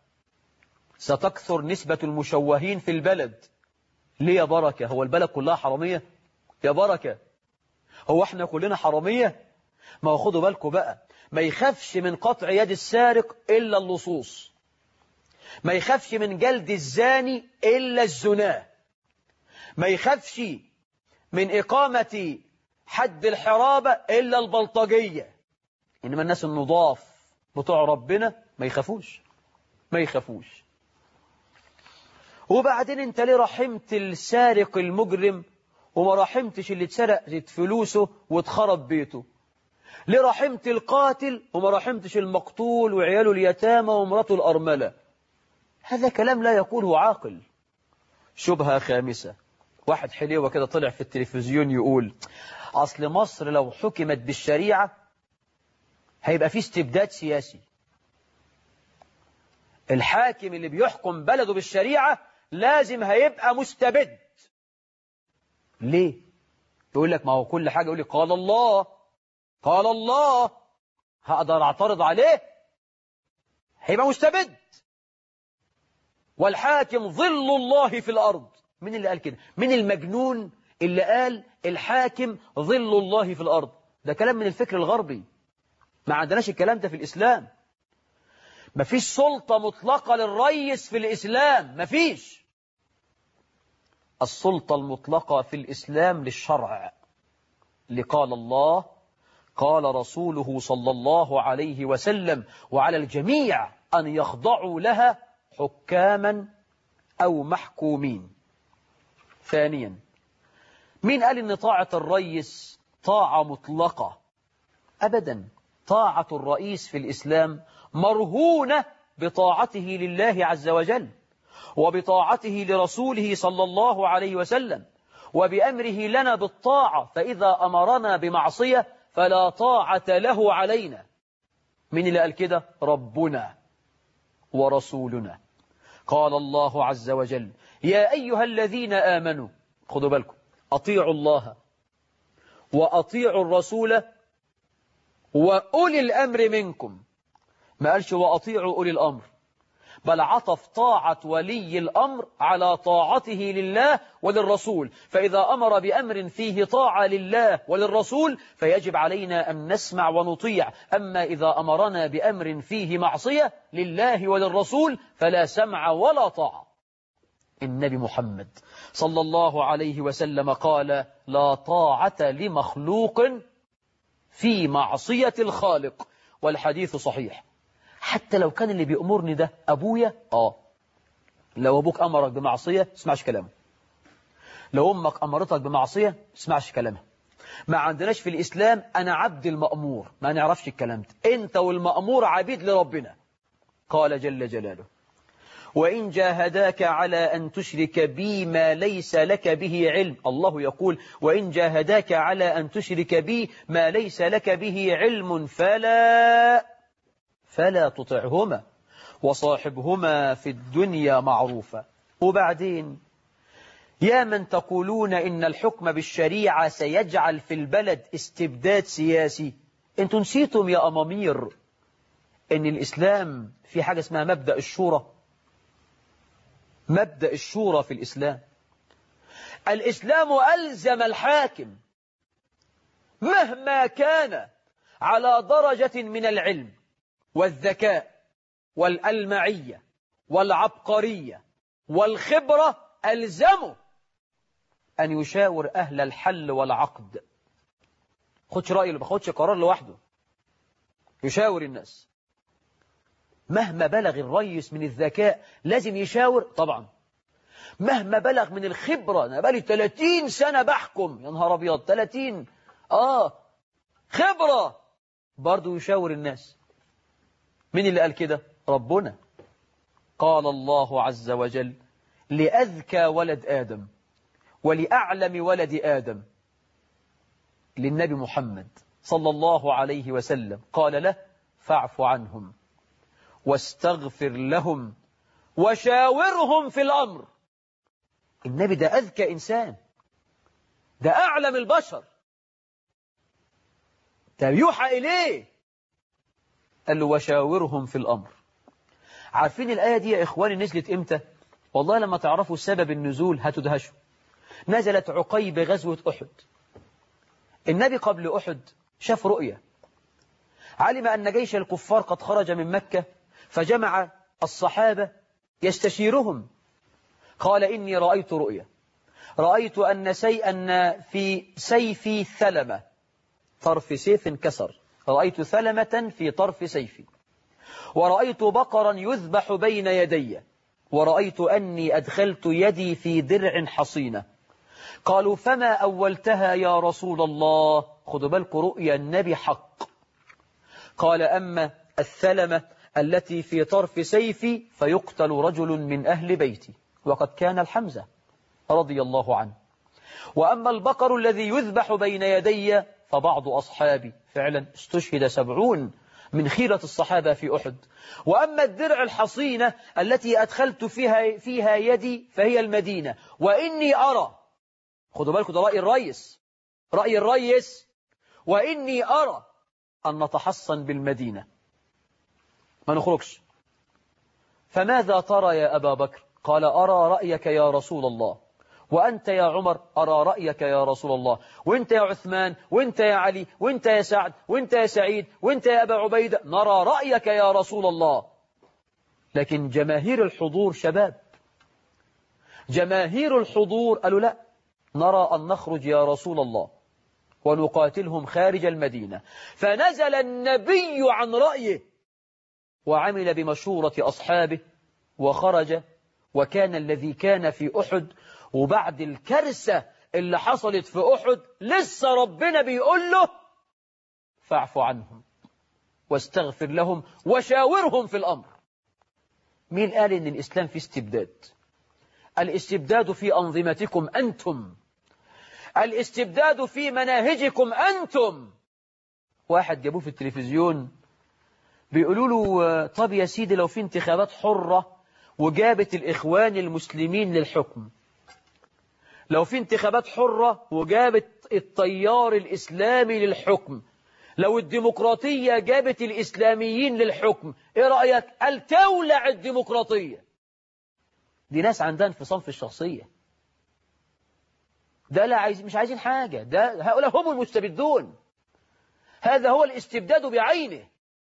ستكثر نسبة المشوهين في البلد ليه يا بركة هو البلد كلها حرامية يا بركة هو احنا كلنا حرامية ما خدوا بالكم بقى ما يخافش من قطع يد السارق إلا اللصوص ما يخافش من جلد الزاني إلا الزناه ما يخافش من إقامة حد الحرابة إلا البلطجية إنما الناس النضاف بتوع ربنا ما يخافوش ما يخافوش وبعدين انت ليه رحمت السارق المجرم وما رحمتش اللي اتسرقت فلوسه واتخرب بيته ليه رحمت القاتل وما رحمتش المقتول وعياله اليتامى ومراته الأرملة هذا كلام لا يقوله عاقل شبهة خامسة واحد حليوة كده طلع في التلفزيون يقول أصل مصر لو حكمت بالشريعة هيبقى في استبداد سياسي الحاكم اللي بيحكم بلده بالشريعة لازم هيبقى مستبد ليه يقول لك ما هو كل حاجة يقول لك قال الله قال الله هقدر اعترض عليه هيبقى مستبد والحاكم ظل الله في الأرض من اللي قال كده من المجنون اللي قال الحاكم ظل الله في الأرض ده كلام من الفكر الغربي ما عندناش الكلام ده في الإسلام مفيش سلطة مطلقة للريس في الإسلام مفيش السلطة المطلقة في الإسلام للشرع لقال الله قال رسوله صلى الله عليه وسلم وعلى الجميع أن يخضعوا لها حكاما أو محكومين ثانيا مين قال ان طاعة الرئيس طاعة مطلقة ابدا طاعة الرئيس في الاسلام مرهونة بطاعته لله عز وجل وبطاعته لرسوله صلى الله عليه وسلم وبأمره لنا بالطاعة فإذا أمرنا بمعصية فلا طاعة له علينا من اللي قال كده ربنا ورسولنا قال الله عز وجل يا أيها الذين آمنوا خذوا بالكم أطيعوا الله وأطيعوا الرسول وأولي الأمر منكم ما قالش وأطيعوا أولي الأمر بل عطف طاعة ولي الأمر على طاعته لله وللرسول فإذا أمر بأمر فيه طاعة لله وللرسول فيجب علينا أن نسمع ونطيع أما إذا أمرنا بأمر فيه معصية لله وللرسول فلا سمع ولا طاعة النبي محمد صلى الله عليه وسلم قال لا طاعة لمخلوق في معصية الخالق والحديث صحيح حتى لو كان اللي بيأمرني ده أبويا آه لو أبوك أمرك بمعصية اسمعش كلامه لو أمك أمرتك بمعصية اسمعش كلامها ما عندناش في الإسلام أنا عبد المأمور ما نعرفش الكلام ده أنت والمأمور عبيد لربنا قال جل جلاله وإن جاهداك على أن تشرك بي ما ليس لك به علم الله يقول وإن جاهداك على أن تشرك بي ما ليس لك به علم فلا فلا تطعهما وصاحبهما في الدنيا معروفا وبعدين يا من تقولون إن الحكم بالشريعة سيجعل في البلد استبداد سياسي انتوا نسيتم يا أمامير إن الإسلام في حاجة اسمها مبدأ الشورى مبدأ الشورى في الإسلام الإسلام ألزم الحاكم مهما كان على درجة من العلم والذكاء والألمعية والعبقرية والخبرة ألزمه أن يشاور أهل الحل والعقد خدش رأيه ما خدش قرار لوحده يشاور الناس مهما بلغ الريس من الذكاء لازم يشاور طبعا مهما بلغ من الخبرة أنا بقالي 30 سنة بحكم يا نهار أبيض 30 آه خبرة برضو يشاور الناس مين اللي قال كده ربنا قال الله عز وجل لأذكى ولد آدم ولأعلم ولد آدم للنبي محمد صلى الله عليه وسلم قال له فاعف عنهم واستغفر لهم وشاورهم في الأمر النبي ده أذكى إنسان ده أعلم البشر ده يوحى إليه قال له وشاورهم في الأمر عارفين الآية دي يا إخواني نزلت إمتى والله لما تعرفوا سبب النزول هتدهشوا نزلت عقيب غزوة أحد النبي قبل أحد شاف رؤية علم أن جيش الكفار قد خرج من مكة فجمع الصحابة يستشيرهم قال إني رأيت رؤيا رأيت أن, سي أن في سيفي ثلمة طرف سيف انكسر رأيت ثلمة في طرف سيفي ورأيت بقرا يذبح بين يدي ورأيت أني أدخلت يدي في درع حصينة قالوا فما أولتها يا رسول الله خذوا بالكم رؤيا النبي حق قال أما الثلمة التي في طرف سيفي فيقتل رجل من أهل بيتي وقد كان الحمزة رضي الله عنه وأما البقر الذي يذبح بين يدي فبعض أصحابي فعلا استشهد سبعون من خيرة الصحابة في أحد وأما الدرع الحصينة التي أدخلت فيها, فيها يدي فهي المدينة وإني أرى خدوا بالكم ده رأي الرئيس رأي الرئيس وإني أرى أن نتحصن بالمدينة ما نخرجش فماذا ترى يا أبا بكر قال أرى رأيك يا رسول الله وأنت يا عمر أرى رأيك يا رسول الله وأنت يا عثمان وأنت يا علي وأنت يا سعد وأنت يا سعيد وأنت يا أبا عبيدة نرى رأيك يا رسول الله لكن جماهير الحضور شباب جماهير الحضور قالوا لا نرى أن نخرج يا رسول الله ونقاتلهم خارج المدينة فنزل النبي عن رأيه وعمل بمشورة أصحابه وخرج وكان الذي كان في أحد وبعد الكرسة اللي حصلت في أحد لسه ربنا بيقول له فاعف عنهم واستغفر لهم وشاورهم في الأمر مين قال إن الإسلام فيه استبداد الاستبداد في أنظمتكم أنتم الاستبداد في مناهجكم أنتم واحد جابوه في التلفزيون بيقولوا له طب يا سيدي لو في انتخابات حرة وجابت الإخوان المسلمين للحكم لو في انتخابات حرة وجابت التيار الإسلامي للحكم لو الديمقراطية جابت الإسلاميين للحكم إيه رأيك؟ قال تولع الديمقراطية دي ناس عندها انفصام في الشخصية ده لا عايز مش عايزين حاجة ده هؤلاء هم المستبدون هذا هو الاستبداد بعينه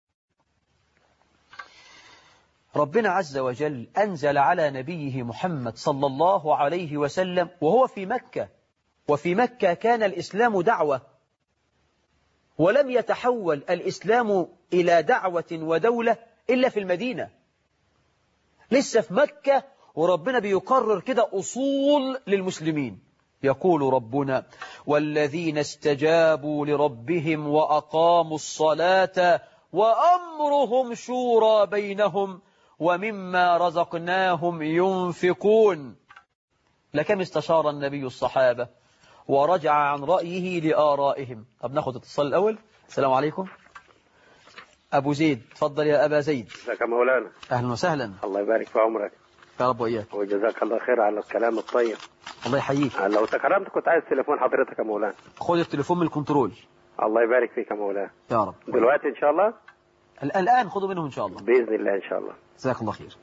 ربنا عز وجل أنزل على نبيه محمد صلى الله عليه وسلم وهو في مكة وفي مكة كان الإسلام دعوة ولم يتحول الإسلام إلى دعوة ودولة إلا في المدينة لسه في مكة وربنا بيقرر كده أصول للمسلمين يقول ربنا والذين استجابوا لربهم وأقاموا الصلاة وأمرهم شورى بينهم ومما رزقناهم ينفقون لكم استشار النبي الصحابة ورجع عن رأيه لآرائهم طب ناخد اتصال الأول السلام عليكم أبو زيد تفضل يا أبا زيد ازيك يا مولانا أهلا وسهلا الله يبارك في عمرك يا رب وإياك وجزاك الله خير على الكلام الطيب الله يحييك لو تكرمت كنت عايز تليفون حضرتك يا مولانا خد التليفون من الكنترول الله يبارك فيك يا مولانا يا رب دلوقتي ان شاء الله ال- الآن خذوا منهم إن شاء الله باذن الله ان شاء الله جزاك الله خير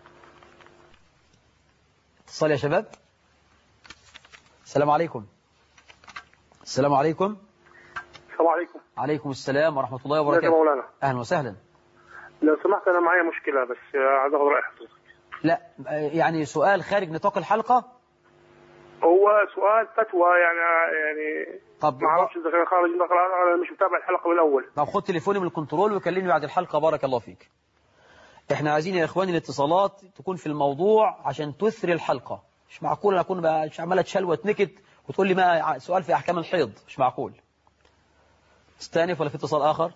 اتصال يا شباب السلام عليكم السلام عليكم السلام عليكم عليكم السلام ورحمة الله ازيك يا وبركاته مولانا أهلا وسهلا لو سمحت انا معايا مشكله بس عايز اخد راي حضرتك لا يعني سؤال خارج نطاق الحلقة هو سؤال فتوى يعني يعني طب ما اعرفش اذا كان خارج نطاق انا مش متابع الحلقه من الاول طب خد تليفوني من الكنترول وكلمني بعد الحلقة بارك الله فيك احنا عايزين يا اخواني الاتصالات تكون في الموضوع عشان تثري الحلقة مش معقول انا اكون بقى مش عمال اتشال واتنكت وتقول لي ما سؤال في احكام الحيض مش معقول استانف ولا في اتصال اخر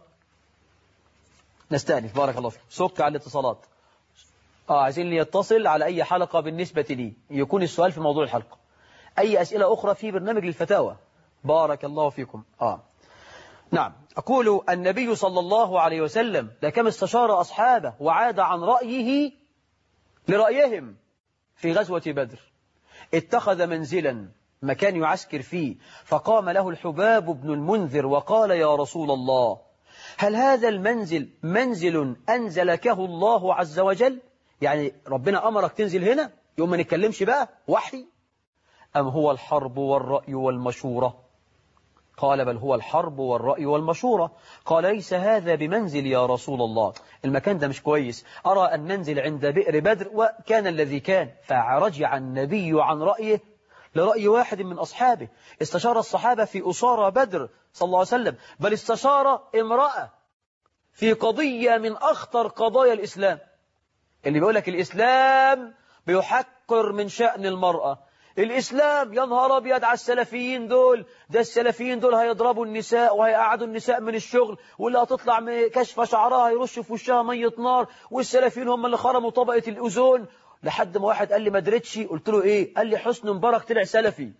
نستانف بارك الله فيك سك على الاتصالات اه عايزين اللي يتصل على اي حلقة بالنسبة لي يكون السؤال في موضوع الحلقة اي اسئلة اخرى في برنامج للفتاوى بارك الله فيكم اه نعم أقول النبي صلى الله عليه وسلم لكم استشار أصحابه وعاد عن رأيه لرأيهم في غزوة بدر اتخذ منزلا مكان يعسكر فيه فقام له الحباب بن المنذر وقال يا رسول الله هل هذا المنزل منزل أنزلكه الله عز وجل يعني ربنا أمرك تنزل هنا يوم ما نتكلمش بقى وحي أم هو الحرب والرأي والمشورة قال بل هو الحرب والرأي والمشورة قال ليس هذا بمنزل يا رسول الله المكان ده مش كويس أرى أن ننزل عند بئر بدر وكان الذي كان فرجع النبي عن رأيه لرأي واحد من أصحابه استشار الصحابة في أسارى بدر صلى الله عليه وسلم بل استشار امرأة في قضية من أخطر قضايا الإسلام اللي بيقول لك الإسلام بيحقر من شأن المرأة الإسلام يا نهار أبيض على السلفيين دول ده السلفيين دول هيضربوا النساء وهيقعدوا النساء من الشغل واللي هتطلع من كشف شعرها هيرش في وشها مية نار والسلفيين هم اللي خرموا طبقة الأوزون لحد ما واحد قال لي ما درتش قلت له إيه قال لي حسن مبارك طلع سلفي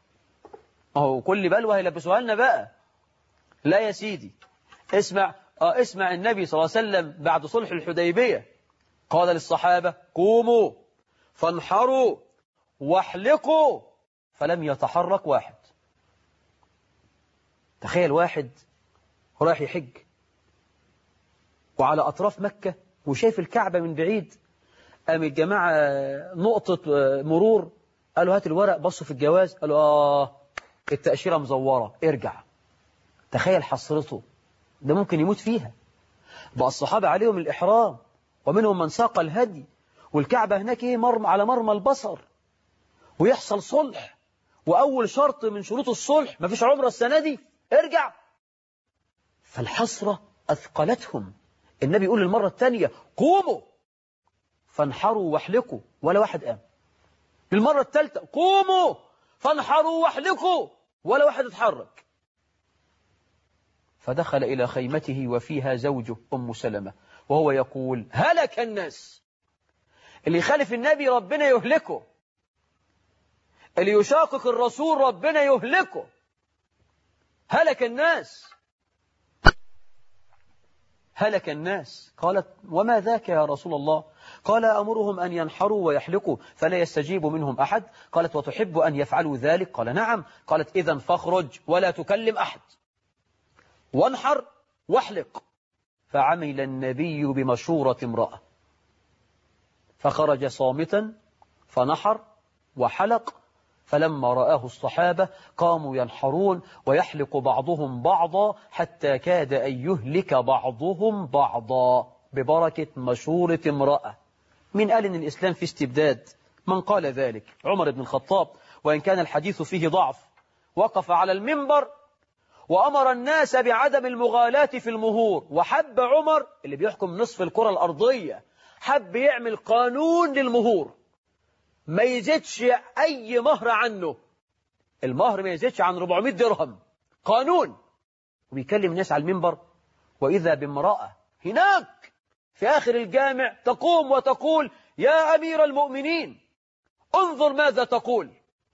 أهو كل بلوى هيلبسوها لنا بقى لا يا سيدي اسمع آه اسمع النبي صلى الله عليه وسلم بعد صلح الحديبية قال للصحابة قوموا فانحروا واحلقوا فلم يتحرك واحد تخيل واحد رايح يحج وعلى أطراف مكة وشايف الكعبة من بعيد قام الجماعة نقطة مرور قالوا هات الورق بصوا في الجواز قالوا آه التأشيرة مزورة ارجع تخيل حسرته ده ممكن يموت فيها بقى الصحابة عليهم الإحرام ومنهم من ساق الهدي والكعبة هناك ايه مرمى على مرمى البصر ويحصل صلح وأول شرط من شروط الصلح مفيش عمرة السنة دي ارجع فالحسرة أثقلتهم النبي يقول للمرة الثانية قوموا فانحروا واحلقوا ولا واحد قام للمرة الثالثة قوموا فانحروا واحلقوا ولا واحد اتحرك فدخل إلى خيمته وفيها زوجه أم سلمة وهو يقول هلك الناس اللي يخالف النبي ربنا يهلكه اللي يشاقق الرسول ربنا يهلكه هلك الناس هلك الناس قالت وما ذاك يا رسول الله قال أمرهم أن ينحروا ويحلقوا فلا يستجيب منهم أحد قالت وتحب أن يفعلوا ذلك قال نعم قالت إذا فاخرج ولا تكلم أحد وانحر واحلق فعمل النبي بمشورة امرأة فخرج صامتا فنحر وحلق فلما رآه الصحابة قاموا ينحرون ويحلق بعضهم بعضا حتى كاد أن يهلك بعضهم بعضا ببركة مشورة امرأة من قال إن الإسلام في استبداد من قال ذلك عمر بن الخطاب وإن كان الحديث فيه ضعف وقف على المنبر وأمر الناس بعدم المغالاة في المهور وحب عمر اللي بيحكم نصف الكرة الأرضية حب يعمل قانون للمهور ما يزيدش أي مهر عنه المهر ما يزيدش عن 400 درهم قانون وبيكلم الناس على المنبر وإذا بامرأة هناك في آخر الجامع تقوم وتقول يا أمير المؤمنين انظر ماذا تقول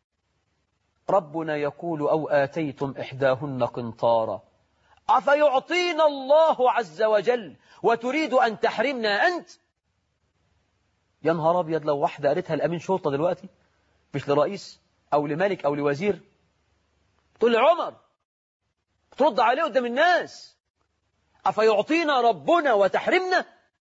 ربنا يقول أو آتيتم إحداهن قنطارا أفيعطينا الله عز وجل وتريد أن تحرمنا أنت يا نهار أبيض لو واحدة قالتها الأمين شرطة دلوقتي مش لرئيس أو لملك أو لوزير تقول لعمر ترد عليه قدام الناس أفيعطينا ربنا وتحرمنا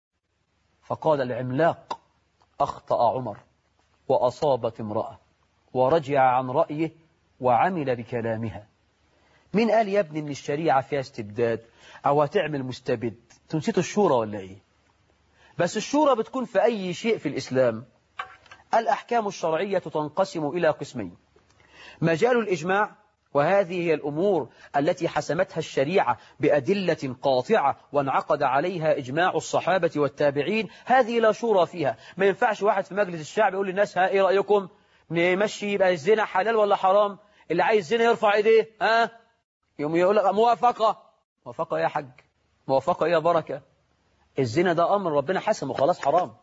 فقال العملاق أخطأ عمر وأصابت امرأة ورجع عن رأيه وعمل بكلامها مين قال يا ابني ان الشريعة فيها استبداد او هتعمل مستبد تنسيت الشورى ولا ايه بس الشورى بتكون في اي شيء في الاسلام الاحكام الشرعية تنقسم الى قسمين مجال الاجماع وهذه هي الأمور التي حسمتها الشريعة بأدلة قاطعة وانعقد عليها إجماع الصحابة والتابعين هذه لا شورى فيها ما ينفعش واحد في مجلس الشعب يقول للناس ها إيه رأيكم نمشي يبقى الزنا حلال ولا حرام اللي عايز زنا يرفع ايديه ها يوم يقول لك موافقة موافقة يا حج موافقة يا بركة الزنا ده أمر ربنا حسمه خلاص حرام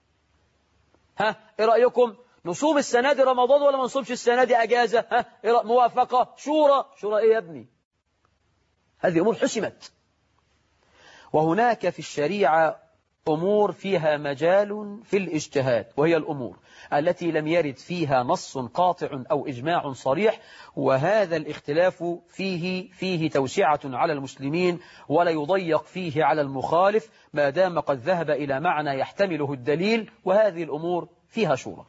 ها ايه رأيكم نصوم السنة دي رمضان ولا ما نصومش السنة دي أجازة ها إيه رأ... موافقة شورى شورى ايه يا ابني هذه أمور حسمت وهناك في الشريعة أمور فيها مجال في الاجتهاد وهي الأمور التي لم يرد فيها نص قاطع أو إجماع صريح وهذا الاختلاف فيه فيه توسعة على المسلمين ولا يضيق فيه على المخالف ما دام قد ذهب إلى معنى يحتمله الدليل وهذه الأمور فيها شورى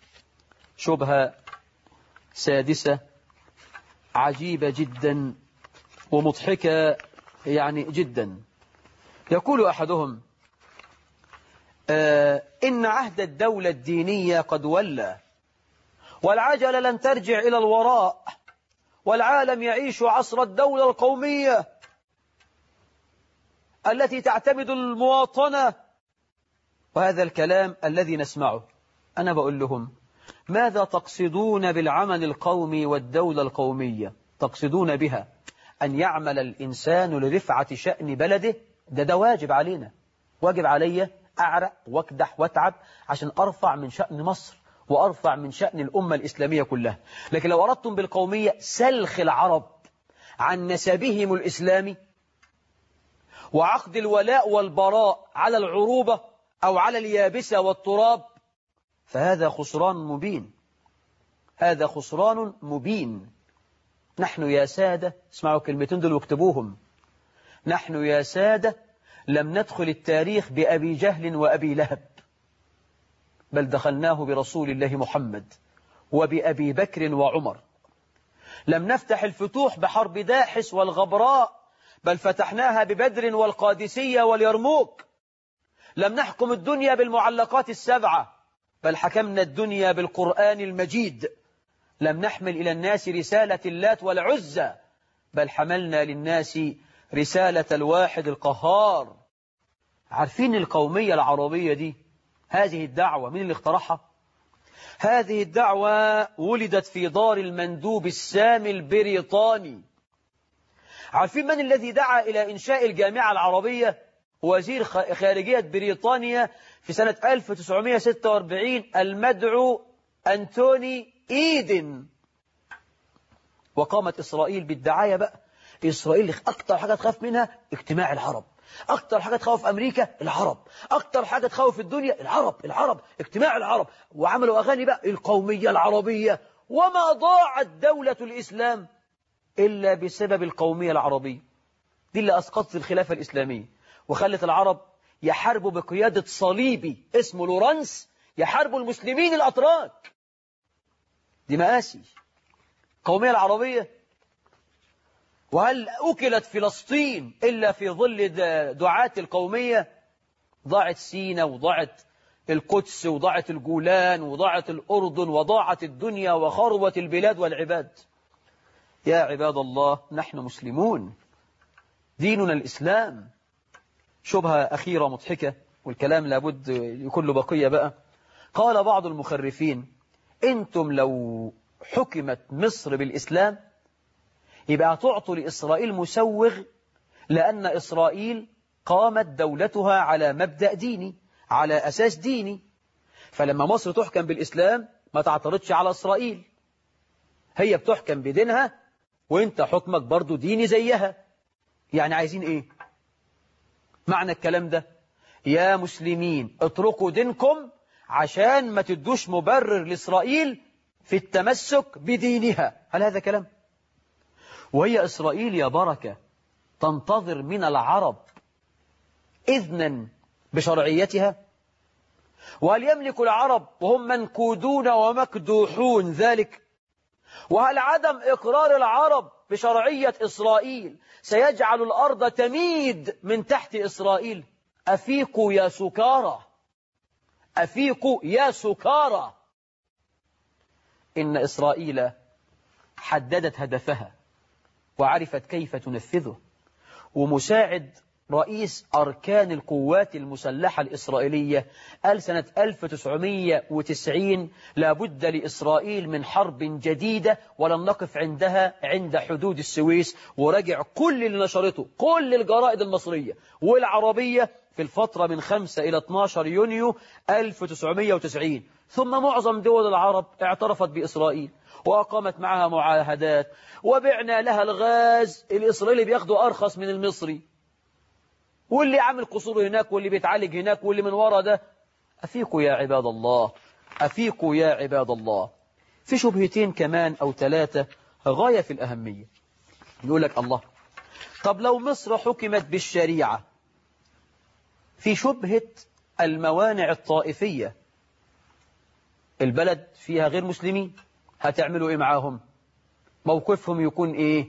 شبهة سادسة عجيبة جدا ومضحكة يعني جدا يقول أحدهم آه إن عهد الدولة الدينية قد ولى والعجل لن ترجع إلى الوراء والعالم يعيش عصر الدولة القومية التي تعتمد المواطنة وهذا الكلام الذي نسمعه أنا بقول لهم ماذا تقصدون بالعمل القومي والدولة القومية تقصدون بها أن يعمل الإنسان لرفعة شأن بلده ده ده واجب علينا واجب علي أعرق واكدح واتعب عشان أرفع من شأن مصر وأرفع من شأن الأمة الإسلامية كلها لكن لو أردتم بالقومية سلخ العرب عن نسبهم الإسلامي وعقد الولاء والبراء على العروبة أو على اليابسة والتراب فهذا خسران مبين هذا خسران مبين نحن يا سادة اسمعوا كلمتين دول واكتبوهم نحن يا سادة لم ندخل التاريخ بأبي جهل وأبي لهب بل دخلناه برسول الله محمد وبأبي بكر وعمر لم نفتح الفتوح بحرب داحس والغبراء بل فتحناها ببدر والقادسية واليرموك لم نحكم الدنيا بالمعلقات السبعة بل حكمنا الدنيا بالقرآن المجيد لم نحمل إلى الناس رسالة اللات والعزة بل حملنا للناس رسالة الواحد القهار عارفين القومية العربية دي هذه الدعوة من اللي اخترعها هذه الدعوة ولدت في دار المندوب السامي البريطاني عارفين من الذي دعا إلى إنشاء الجامعة العربية وزير خارجية بريطانيا في سنة 1946 المدعو أنتوني إيدن وقامت إسرائيل بالدعاية بقى إسرائيل أكتر حاجة تخاف منها اجتماع العرب أكتر حاجة تخوف أمريكا العرب أكتر حاجة تخوف الدنيا العرب العرب اجتماع العرب وعملوا أغاني بقى القومية العربية وما ضاعت دولة الإسلام إلا بسبب القومية العربية دي اللي أسقطت الخلافة الإسلامية وخلت العرب يحاربوا بقيادة صليبي اسمه لورانس يحاربوا المسلمين الأتراك دي مآسي القومية العربية وهل أكلت فلسطين إلا في ظل دعاة القومية ضاعت سينا وضاعت القدس وضاعت الجولان وضاعت الأردن وضاعت الدنيا وخربت البلاد والعباد يا عباد الله نحن مسلمون ديننا الإسلام شبهة أخيرة مضحكة والكلام لابد يكون له بقية بقى قال بعض المخرفين أنتم لو حكمت مصر بالإسلام يبقى تعطوا لإسرائيل مسوغ لأن إسرائيل قامت دولتها على مبدأ ديني على أساس ديني فلما مصر تحكم بالإسلام ما تعترضش على إسرائيل هي بتحكم بدينها وانت حكمك برضو ديني زيها يعني عايزين ايه معنى الكلام ده يا مسلمين اتركوا دينكم عشان ما تدوش مبرر لإسرائيل في التمسك بدينها هل هذا كلام وهي إسرائيل يا بركة تنتظر من العرب إذنا بشرعيتها وهل يملك العرب وهم منكودون ومكدوحون ذلك وهل عدم إقرار العرب بشرعية إسرائيل سيجعل الأرض تميد من تحت إسرائيل أفيقوا يا سكارى أفيقوا يا سكارى إن إسرائيل حددت هدفها وعرفت كيف تنفذه ومساعد رئيس أركان القوات المسلحة الإسرائيلية قال سنة 1990 لابد لإسرائيل من حرب جديدة ولن نقف عندها عند حدود السويس ورجع كل اللي نشرته كل الجرائد المصرية والعربية في الفترة من 5 إلى 12 يونيو 1990 ثم معظم دول العرب اعترفت بإسرائيل وأقامت معها معاهدات وبعنا لها الغاز الإسرائيلي بياخده أرخص من المصري واللي عامل قصور هناك واللي بيتعالج هناك واللي من ورا ده أفيقوا يا عباد الله أفيقوا يا عباد الله في شبهتين كمان أو ثلاثة غاية في الأهمية يقول لك الله طب لو مصر حكمت بالشريعة في شبهة الموانع الطائفية البلد فيها غير مسلمين هتعملوا ايه معاهم موقفهم يكون ايه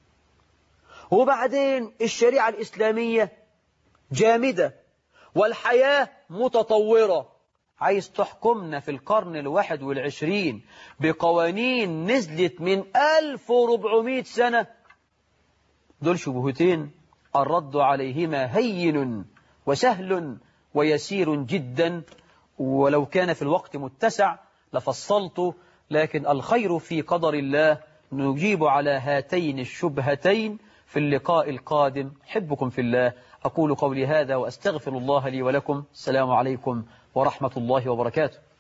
وبعدين الشريعة الإسلامية جامدة والحياة متطورة عايز تحكمنا في القرن الواحد والعشرين بقوانين نزلت من 1400 سنة دول شبهتين الرد عليهما هين وسهل ويسير جدا ولو كان في الوقت متسع لفصلت لكن الخير في قدر الله نجيب على هاتين الشبهتين في اللقاء القادم حبكم في الله أقول قولي هذا وأستغفر الله لي ولكم السلام عليكم ورحمة الله وبركاته